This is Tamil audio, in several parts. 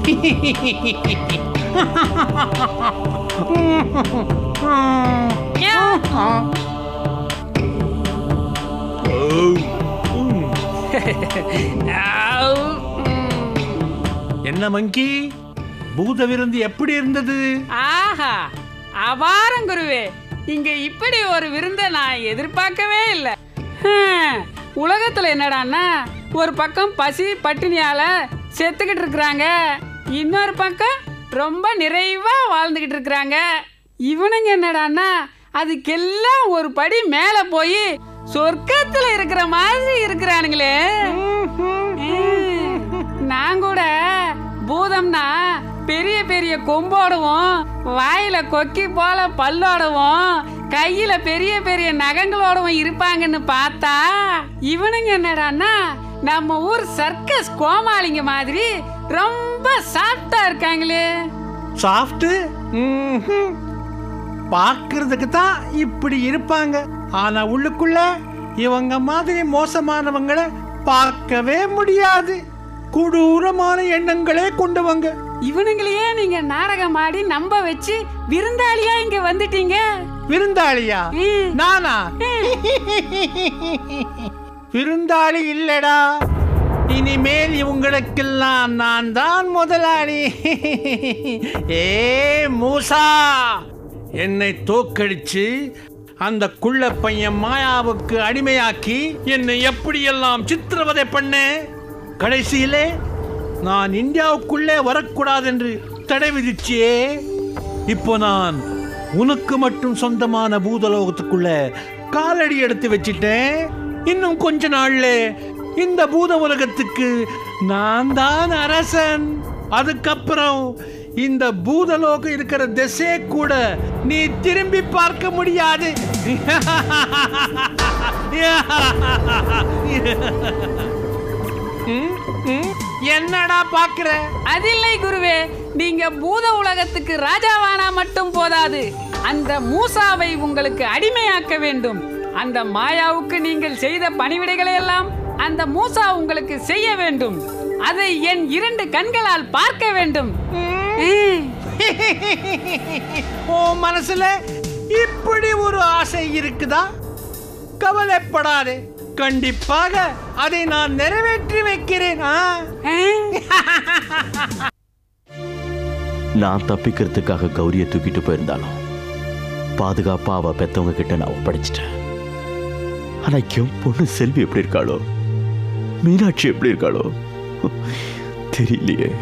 என்ன மங்கி பூத விருந்து எப்படி இருந்தது ஆஹா அபாரம் குருவே இங்க இப்படி ஒரு விருந்தை நான் எதிர்பார்க்கவே இல்லை உலகத்துல என்னடான்னா ஒரு பக்கம் பசி பட்டினியால செத்துக்கிட்டு இருக்கிறாங்க இன்னொரு பக்கம் ரொம்ப நிறைவா வாழ்ந்துகிட்டு இருக்கிறாங்க இவனுங்க என்னடான்னா அதுக்கெல்லாம் ஒரு படி மேல போய் சொர்க்கத்துல இருக்கிற மாதிரி இருக்கிறானுங்களே ம். நான் கூட பூதம்னா பெரிய பெரிய கொம்போடவும் வாயில கொக்கி போல பல்லோடவும் கையில பெரிய பெரிய நகங்களோடவும் இருப்பாங்கன்னு பார்த்தா இவனுங்க என்னடான்னா நம்ம ஊர் சர்க்கஸ் கோமாளிங்க மாதிரி ரொம்ப சாஃப்டா இருக்காங்களே சாஃப்ட் பார்க்கறதுக்கு தான் இப்படி இருப்பாங்க ஆனா உள்ளுக்குள்ள இவங்க மாதிரி மோசமானவங்களை பார்க்கவே முடியாது கொடூரமான எண்ணங்களே கொண்டவங்க இவனுங்களையே நீங்க நாடகம் ஆடி நம்ப வச்சு விருந்தாளியா இங்க வந்துட்டீங்க விருந்தாளியா ம். நானா விருந்தாளி இல்லடா இனிமேல் இவங்களுக்கெல்லாம் நான் தான் முதலாளி ஏ மூசா என்னை தோக்கடிச்சு அந்த குள்ள பையன் மாயாவுக்கு அடிமையாக்கி என்னை எப்படியெல்லாம் சித்திரவதை பண்ண கடைசியிலே நான் இந்தியாவுக்குள்ளே வரக்கூடாது என்று தடை விதிச்சியே இப்போ நான் உனக்கு மட்டும் சொந்தமான பூதலோகத்துக்குள்ள காலடி எடுத்து வச்சிட்டேன் இன்னும் கொஞ்ச நாள்ல இந்த பூத உலகத்துக்கு நான் தான் அரசன் அதுக்கப்புறம் இந்த பூதலோகம் இருக்கிற திசை கூட நீ திரும்பி பார்க்க முடியாது ம், ம், என்னடா பாக்குற அதில்லை குருவே நீங்க பூத உலகத்துக்கு ராஜாவானா மட்டும் போதாது அந்த மூசாவை உங்களுக்கு அடிமையாக்க வேண்டும் அந்த மாயாவுக்கு நீங்கள் செய்த பணிவிடைகளை எல்லாம் அந்த மூசா உங்களுக்கு செய்ய வேண்டும் அதை என் இரண்டு கண்களால் பார்க்க வேண்டும் ம். ஓ மனசுல இப்படி ஒரு ஆசை இருக்குதா கவலைப்படாதே கண்டிப்பாக அதை நான் நிறைவேற்றி வைக்கிறேன் ஆ? நான் தப்பிக்கிறதுக்காக கௌரியை தூக்கிட்டு போயிருந்தாலும் பாதுகாப்பா அவ பெத்தவங்க கிட்ட நான் ஒப்படைச்சிட்டேன் ஆனா என் பொண்ணு செல்வி எப்படி இருக்காளோ மீனாட்சி எப்படி இருக்காளோ தெரியலையே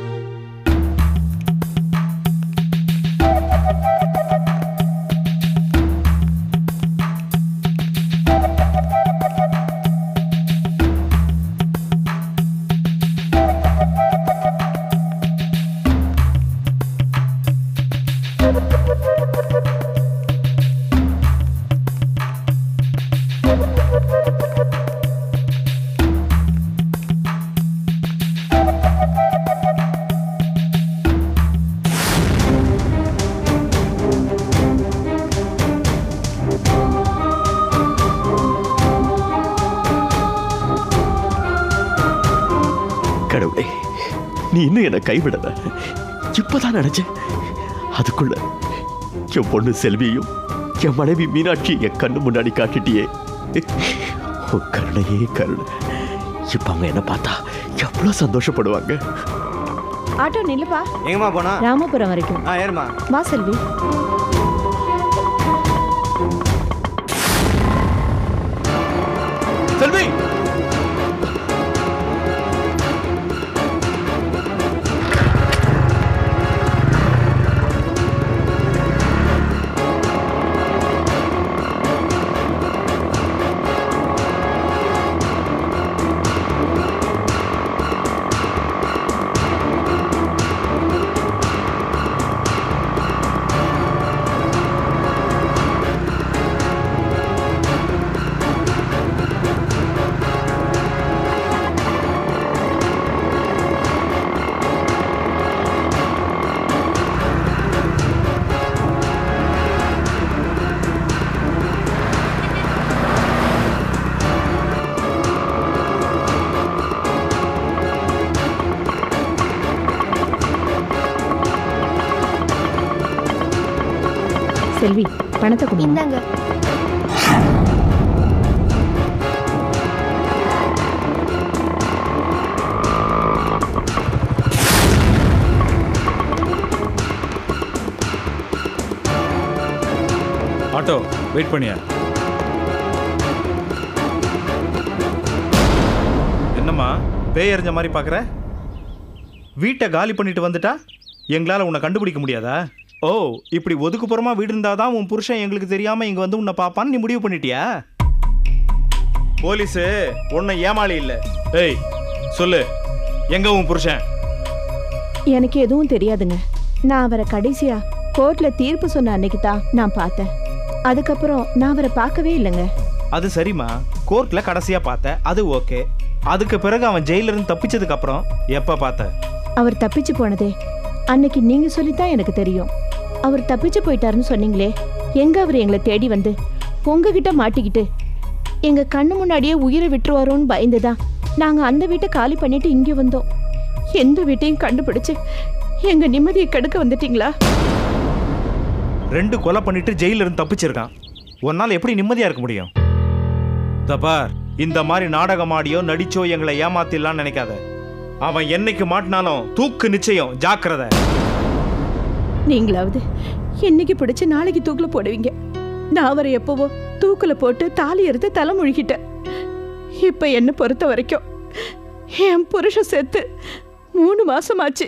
கடவுளே நீ இன்னும் என்னை கைவிடல இப்பதான் நினைச்சேன் அதுக்குள்ள என் பொண்ணு செல்வியும் என் மனைவி மீனாட்சி என் கண்ணு முன்னாடி காட்டிட்டியே உன் கருணையே கருணை இப்ப அவங்க என்ன பார்த்தா எவ்வளவு சந்தோஷப்படுவாங்க ஆட்டோ நில்லுப்பா எங்கம்மா போனா ராமபுரம் வரைக்கும் ஆ ஏறுமா வா செல்வி செல்வி செல்வி பணத்தை கொடுங்க இந்தாங்க ஆட்டோ வெயிட் பண்ணியா என்னம்மா பேய் எறிஞ்ச மாதிரி பார்க்குற வீட்டை காலி பண்ணிட்டு வந்துட்டா எங்களால் உன்னை கண்டுபிடிக்க முடியாதா ஓ இப்படி ஒதுக்குப்புறமா வீடு இருந்தாதான் உன் புருஷன் எங்களுக்கு தெரியாம இங்க வந்து உன்னை பாப்பான்னு நீ முடிவு பண்ணிட்டியா போலீஸு உன்னை ஏமாளி இல்லை ஏய் சொல்லு எங்க உன் புருஷன் எனக்கு எதுவும் தெரியாதுங்க நான் அவரை கடைசியா கோர்ட்ல தீர்ப்பு சொன்ன அன்னைக்கு தான் நான் பார்த்தேன் அதுக்கப்புறம் நான் அவரை பார்க்கவே இல்லைங்க அது சரிம்மா கோர்ட்ல கடைசியா பார்த்த அது ஓகே அதுக்கு பிறகு அவன் ஜெயில இருந்து தப்பிச்சதுக்கு அப்புறம் எப்ப பார்த்த அவர் தப்பிச்சு போனதே அன்னைக்கு நீங்க சொல்லித்தான் எனக்கு தெரியும் அவர் தப்பிச்சு போயிட்டாருன்னு சொன்னீங்களே எங்க அவர் எங்களை தேடி வந்து உங்ககிட்ட மாட்டிக்கிட்டு எங்க கண்ணு முன்னாடியே உயிரை விட்டுருவாரோன்னு பயந்துதான் நாங்க அந்த வீட்டை காலி பண்ணிட்டு இங்கே வந்தோம் எந்த வீட்டையும் கண்டுபிடிச்சு எங்க நிம்மதியை கெடுக்க வந்துட்டீங்களா ரெண்டு கொலை பண்ணிட்டு ஜெயில இருந்து தப்பிச்சிருக்கான் உன்னால எப்படி நிம்மதியா இருக்க முடியும் தபார் இந்த மாதிரி நாடகம் ஆடியோ நடிச்சோ எங்களை ஏமாத்திடலாம்னு நினைக்காத அவன் என்னைக்கு மாட்டினாலும் தூக்கு நிச்சயம் ஜாக்கிரதை நீங்களாவது என்னைக்கு பிடிச்சு நாளைக்கு தூக்குல போடுவீங்க நான் அவரை எப்பவோ தூக்குல போட்டு தாலி எடுத்து தலை முழுகிட்டேன் இப்ப என்ன பொறுத்த வரைக்கும் என் புருஷன் செத்து மூணு மாசமாச்சு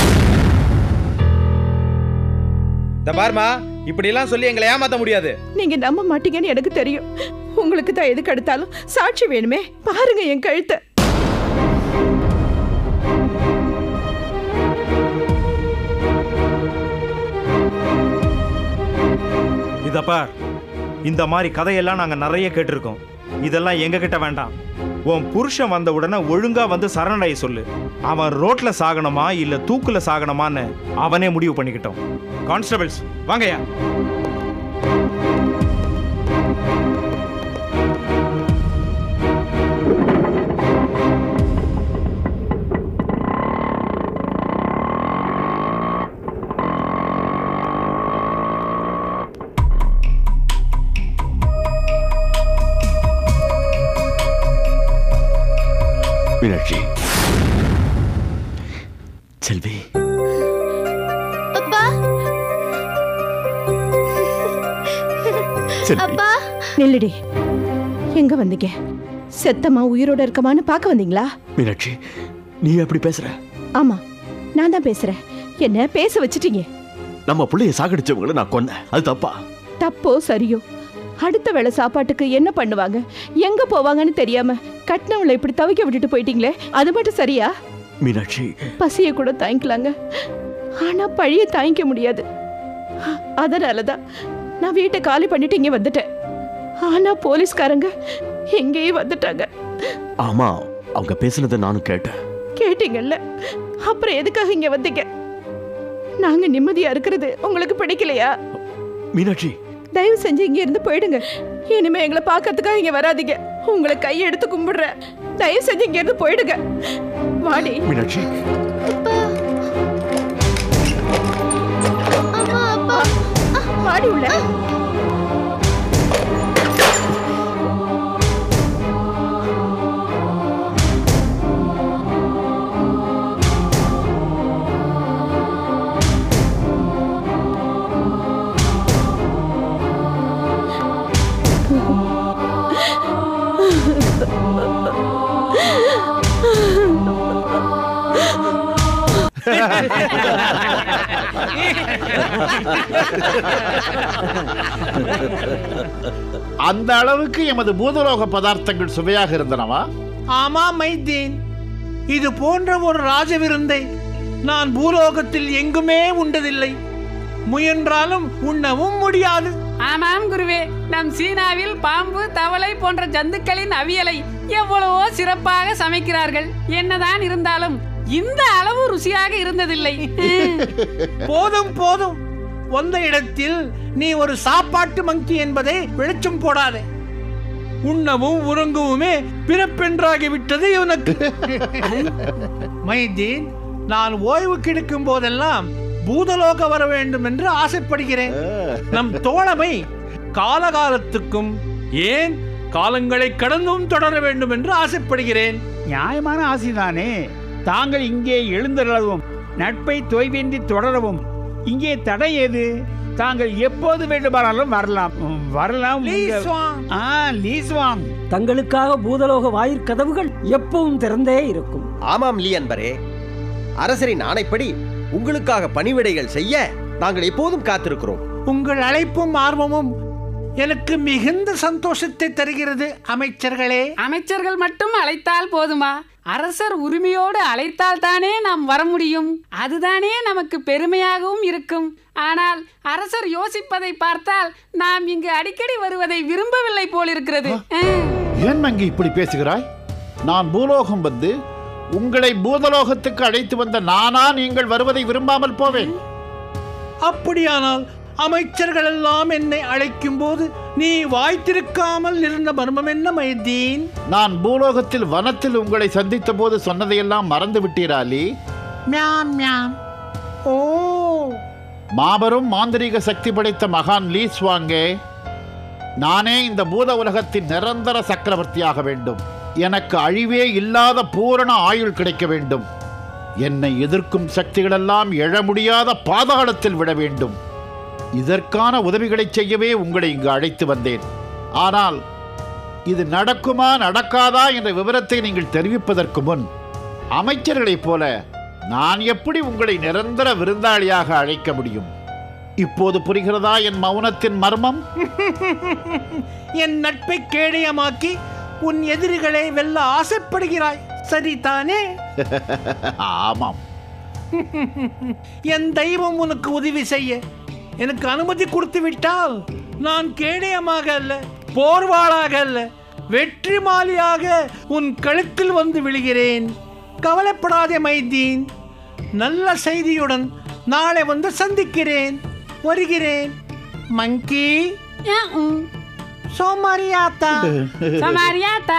தபார்மா இப்படி எல்லாம் சொல்லி எங்களை ஏமாத்த முடியாது நீங்க நம்ப மாட்டீங்கன்னு எனக்கு தெரியும் உங்களுக்கு தான் எதுக்கு எடுத்தாலும் சாட்சி வேணுமே பாருங்க என் கழுத்தை இதப்பார் இந்த மாதிரி கதையெல்லாம் நாங்க நிறைய கேட்டிருக்கோம் இதெல்லாம் எங்க கிட்ட வேண்டாம் உன் புருஷன் வந்த உடனே ஒழுங்கா வந்து சரணடைய சொல்லு அவன் ரோட்ல சாகணுமா இல்ல தூக்குல சாகணுமான்னு அவனே முடிவு பண்ணிக்கிட்டோம் கான்ஸ்டபிள்ஸ் வாங்கய்யா மீனாட்சி செல்வி அப்பா செல்வி அப்பா நில்லுடி எங்க வந்தீங்க செத்தம்மா உயிரோட இருக்கமான்னு பார்க்க வந்தீங்களா மீனாட்சி நீ எப்படி பேசுற ஆமா நான் தான் பேசுறேன் என்ன பேச வச்சிட்டீங்க நம்ம பிள்ளைய சாகடிச்சவங்கள நான் கொன்னேன் அது தப்பா தப்போ சரியோ அடுத்த வேளை சாப்பாட்டுக்கு என்ன பண்ணுவாங்க எங்க போவாங்கன்னு தெரியாம கட்டினவளை இப்படி தவிக்க விட்டுட்டு போயிட்டீங்களே அது மட்டும் சரியா மீனாட்சி பசியை கூட தாங்கிக்கலாங்க ஆனா பழிய தாங்கிக்க முடியாது அதனாலதான் நான் வீட்டை காலி பண்ணிட்டு இங்க வந்துட்டேன் ஆனா போலீஸ்காரங்க எங்கேயே வந்துட்டாங்க ஆமா அவங்க பேசுனதை நானும் கேட்டேன் கேட்டீங்கல்ல அப்புறம் எதுக்காக இங்க வந்தீங்க நாங்க நிம்மதியா இருக்கிறது உங்களுக்கு பிடிக்கலையா மீனாட்சி தயவு செஞ்சு இங்க இருந்து போயிடுங்க இனிமே எங்களை பார்க்கறதுக்காக இங்க வராதீங்க உங்களை கையெடுத்து கும்பிடுறேன் தயவு செஞ்சு இங்க இருந்து போயிடுங்க வாடி மீனாட்சி அம்மா அப்பா வாடி உள்ள அந்த அளவுக்கு எமது பூதலோக பதார்த்தங்கள் சுவையாக இருந்தனவா ஆமா மைத்தீன் இது போன்ற ஒரு ராஜ விருந்தை நான் பூலோகத்தில் எங்குமே உண்டதில்லை முயன்றாலும் உண்ணவும் முடியாது ஆமாம் குருவே நம் சீனாவில் பாம்பு தவளை போன்ற ஜந்துக்களின் அவியலை எவ்வளவோ சிறப்பாக சமைக்கிறார்கள் என்னதான் இருந்தாலும் இந்த அளவு ருசியாக இருந்ததில்லை போதும் போதும் வந்த இடத்தில் நீ ஒரு சாப்பாட்டு மங்கி என்பதை வெளிச்சம் போடாதே உண்ணவும் உறங்குவுமே பிறப்பென்றாகி விட்டது இவனுக்கு மைதீன் நான் ஓய்வு கிடைக்கும் போதெல்லாம் பூதலோக வர வேண்டும் என்று ஆசைப்படுகிறேன் நம் தோழமை காலகாலத்துக்கும் ஏன் காலங்களை கடந்தும் தொடர வேண்டும் என்று ஆசைப்படுகிறேன் நியாயமான ஆசைதானே தாங்கள் இங்கே எழுந்தருளவும் நட்பை தொய்வின்றி தொடரவும் இங்கே தடை ஏது தாங்கள் எப்போது வேண்டுமானாலும் வரலாம் ம், வரலாம் Please, உங்க- Swan. ஆ லீஸ்வாங் தங்களுக்காக பூதலோக வாயிற்கதவுகள் எப்பவும் திறந்தே இருக்கும் ஆமாம் லீ அன்பரே அரசரின் ஆணைப்படி உங்களுக்காக பணிவிடைகள் செய்ய நாங்கள் எப்போதும் காத்திருக்கிறோம் உங்கள் அழைப்பும் ஆர்வமும் எனக்கு மிகுந்த சந்தோஷத்தை தருகிறது அமைச்சர்களே அமைச்சர்கள் மட்டும் அழைத்தால் போதுமா அரசர் உரிமையோடு அழைத்தால் தானே நாம் வர முடியும் அதுதானே நமக்கு பெருமையாகவும் இருக்கும் ஆனால் அரசர் யோசிப்பதை பார்த்தால் நாம் இங்கு அடிக்கடி வருவதை விரும்பவில்லை போலிருக்கிறது ஆ. ஏன் மங்கி இப்படி பேசுகிறாய் நான் பூலோகம் வந்து உங்களை பூதலோகத்துக்கு அழைத்து வந்த நானா நீங்கள் வருவதை விரும்பாமல் போவேன் அப்படியானால் அமைச்சர்கள் எல்லாம் என்னை அழைக்கும் போது நீ வாய்த்திருக்காமல் இருந்த மர்மம் என்ன மைதீன் நான் பூலோகத்தில் வனத்தில் உங்களை சந்தித்த போது சொன்னதையெல்லாம் மறந்து விட்டீரா லீ மியாம் மியாம் ஓ மாபெரும் மாந்திரீக சக்தி படைத்த மகான் லீ ஸ்வாங்கே நானே இந்த பூத உலகத்தின் நிரந்தர சக்கரவர்த்தியாக வேண்டும் எனக்கு அழிவே இல்லாத பூரண ஆயுள் கிடைக்க வேண்டும் என்னை எதிர்க்கும் சக்திகளெல்லாம் எழ முடியாத பாதாளத்தில் விட வேண்டும் இதற்கான உதவிகளை செய்யவே உங்களை இங்கு அழைத்து வந்தேன் ஆனால் இது நடக்குமா நடக்காதா என்ற விவரத்தை நீங்கள் தெரிவிப்பதற்கு முன் அமைச்சர்களைப் போல நான் எப்படி உங்களை நிரந்தர விருந்தாளியாக அழைக்க முடியும் இப்போது புரிகிறதா என் மௌனத்தின் மர்மம் என் நட்பை கேடயமாக்கி உன் எதிரிகளை வெல்ல ஆசைப்படுகிறாய் சரிதானே ஆமாம் என் தெய்வம் உனக்கு உதவி செய்ய எனக்கு அனுமதி கொடுத்து விட்டால் நான் கேடயமாக அல்ல போர்வாளாக அல்ல வெற்றி மாலியாக உன் கழுத்தில் வந்து விழுகிறேன் கவலைப்படாதே மைதீன் நல்ல செய்தியுடன் நாளை வந்து சந்திக்கிறேன் வருகிறேன் மங்கி ஆ, ம். சோமாரியாத்தா சமாரியாத்தா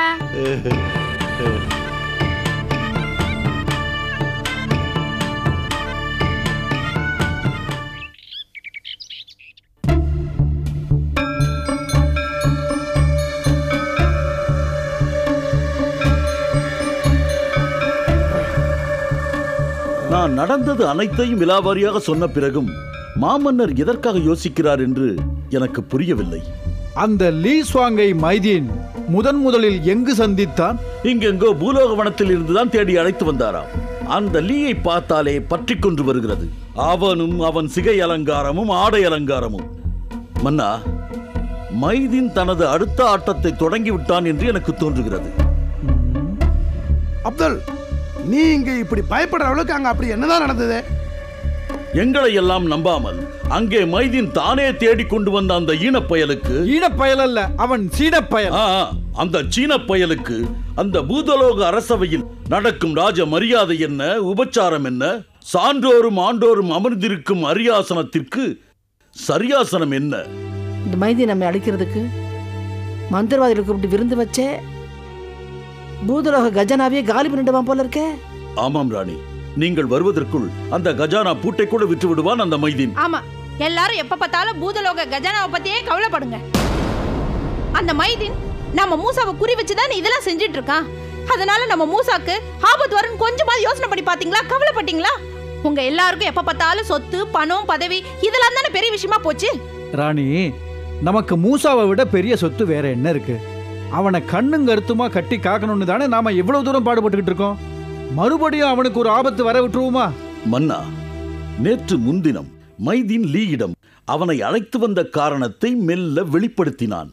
நான் நடந்தது அனைத்தையும் விலாவாரியாக சொன்ன பிறகும் மாமன்னர் எதற்காக யோசிக்கிறார் என்று எனக்கு புரியவில்லை அந்த லீ சுவாங்கை மைதீன் முதன் முதலில் எங்கு சந்தித்தான் இங்கெங்கோ பூலோக வனத்தில் இருந்துதான் தேடி அழைத்து வந்தாராம் அந்த லீயை பார்த்தாலே பற்றி கொண்டு வருகிறது அவனும் அவன் சிகை அலங்காரமும் ஆடை அலங்காரமும் மன்னா மைதீன் தனது அடுத்த ஆட்டத்தை தொடங்கி விட்டான் என்று எனக்கு தோன்றுகிறது அப்துல் நீ இங்க இப்படி பயப்படுற அளவுக்கு அங்க அப்படி என்னதான் நடந்தது எங்களை எல்லாம் நம்பாமல் அங்கே மைதீன் தானே தேடி கொண்டு வந்த அந்த ஈனப்பயலுக்கு ஈனப்பயல் அல்ல அவன் சீனப்பயல் ஆ, அந்த சீன பயலுக்கு அந்த பூதலோக அரசவையில் நடக்கும் ராஜ மரியாதை என்ன உபச்சாரம் என்ன சான்றோரும் ஆண்டோரும் அமர்ந்திருக்கும் அரியாசனத்திற்கு சரியாசனம் என்ன இந்த மைதி நம்மை அழிக்கிறதுக்கு மந்திரவாதிகள் கூப்பிட்டு விருந்து வச்சே பூதலோக கஜனாவே காலி பண்ணிடுவான் போல இருக்கே ஆமாம் ராணி நீங்கள் வருவதற்குள் அந்த கஜானா பூட்டை கூட விட்டு விடுவான் அந்த மைதீன் ஆமா எல்லாரும் எப்ப பார்த்தாலும் பூதலோக கஜானாவை பத்தியே கவலைப்படுங்க அந்த மைதீன் நம்ம மூசாவை குறி வச்சுதான் இதெல்லாம் செஞ்சுட்டு இருக்கான் அதனால நம்ம மூசாக்கு ஆபத்து வரும்னு கொஞ்சமாவது யோசனை பண்ணி பாத்தீங்களா கவலைப்பட்டீங்களா உங்க எல்லாருக்கும் எப்ப பார்த்தாலும் சொத்து பணம் பதவி இதெல்லாம் தானே பெரிய விஷயமா போச்சு ராணி நமக்கு மூசாவை விட பெரிய சொத்து வேற என்ன இருக்கு அவனை கண்ணும் கருத்துமா கட்டி காக்கணும்னு தானே நாம இவ்வளவு தூரம் பாடுபட்டுக்கிட்டு இருக்கோம் மறுபடியும் அவனுக்கு ஒரு ஆபத்து வர விட்டுருவோமா மன்னா நேற்று முன்தினம் மைதீன் லீயிடம் அவனை அழைத்து வந்த காரணத்தை மெல்ல வெளிப்படுத்தினான்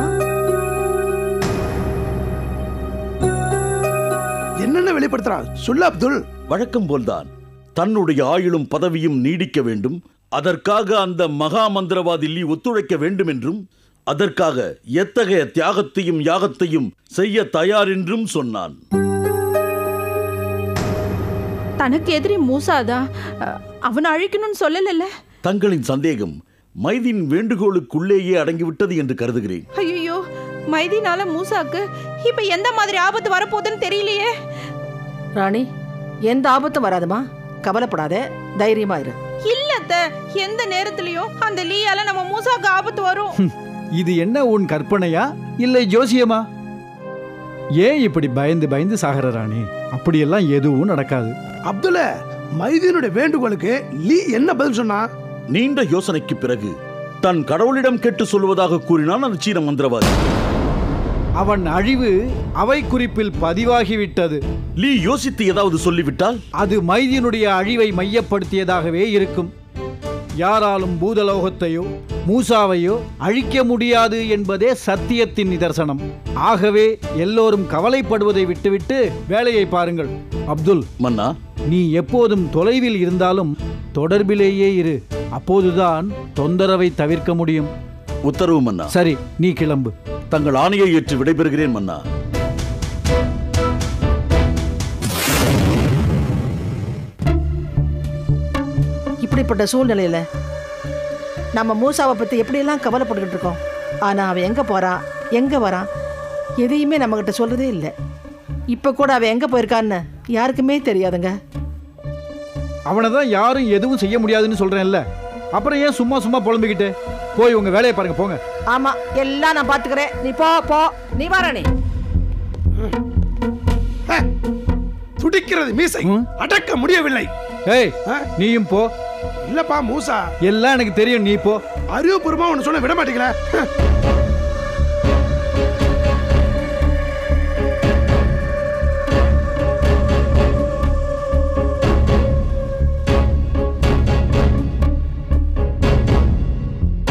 என்னென்ன வெளிப்படுத்துறான் சொல்லு அப்துல் வழக்கம் போல்தான் தன்னுடைய ஆயுளும் பதவியும் நீடிக்க வேண்டும் அதற்காக அந்த மகா மந்திரவாதி லீ ஒத்துழைக்க வேண்டும் என்றும் அதற்காக எத்தகைய தியாகத்தையும் யாகத்தையும் செய்ய தயார் என்றும் சொன்னான் தனக்கு எதிரி மூசாதான் அஹ், அவனை அழிக்கணும்னு சொல்லல தங்களின் சந்தேகம் மைதின் வேண்டுகோளுக்குள்ளேயே அடங்கிவிட்டது என்று கருதுகிறேன் ஐயோ மைதினால மூசாக்கு இப்ப எந்த மாதிரி ஆபத்து வரப்போகுதுன்னு தெரியலையே ராணி எந்த ஆபத்தும் வராதுமா கவலைப்படாதே தைரியமா இரு இல்ல அத்தை எந்த நேரத்திலயும் அந்த லீயால நம்ம மூசாக்கு ஆபத்து வரும் இது என்ன உன் கற்பனையா இல்லை ஜோசியமா ஏன் இப்படி பயந்து பயந்து சாகர ராணி அப்படியெல்லாம் எதுவும் நடக்காது அப்துல்ல மைதீனுடைய வேண்டுகோளுக்கு லீ என்ன பதில் சொன்னா நீண்ட யோசனைக்கு பிறகு தன் கடவுளிடம் கேட்டு சொல்வதாக கூறினான் அந்த சீன மந்திரவாதி அவன் அழிவு அவை குறிப்பில் பதிவாகிவிட்டது லீ யோசித்து ஏதாவது சொல்லிவிட்டால் அது மைதியனுடைய அழிவை மையப்படுத்தியதாகவே இருக்கும் யாராலும் பூதலோகத்தையோ மூசாவையோ அழிக்க முடியாது என்பதே சத்தியத்தின் நிதர்சனம் ஆகவே எல்லோரும் கவலைப்படுவதை விட்டுவிட்டு வேலையை பாருங்கள் அப்துல் மன்னா நீ எப்போதும் தொலைவில் இருந்தாலும் தொடர்பிலேயே இரு அப்போதுதான் தொந்தரவை தவிர்க்க முடியும் உத்தரவு மன்னா சரி நீ கிளம்பு தங்கள் ஆணையை ஏற்று விடைபெறுகிறேன் மன்னா இப்படிப்பட்ட சூழ்நிலையில நம்ம மூசாவை பத்தி எப்படியெல்லாம் கவலைப்பட்டுக்கிட்டு இருக்கோம் ஆனா அவன் எங்க போறான் எங்க வரான் எதையுமே நம்மகிட்ட சொல்றதே இல்லை இப்ப கூட அவன் எங்க போயிருக்கான்னு யாருக்குமே தெரியாதுங்க அவனை தான் யாரும் எதுவும் செய்ய முடியாதுன்னு சொல்றேன்ல அப்புறம் ஏன் சும்மா சும்மா புலம்பிக்கிட்டு போய் உங்க வேலையை பாருங்க போங்க ஆமா எல்லாம் நான் பாத்துக்கிறேன் நீ போ போ நீ வாரணி துடிக்கிறது மீசை அடக்க முடியவில்லை ஏய் நீயும் போ இல்லப்பா மூசா எல்லாம் எனக்கு தெரியும் நீ போ அறிவுபூர்வமா ஒன்னு சொல்ல விட மாட்டீங்களா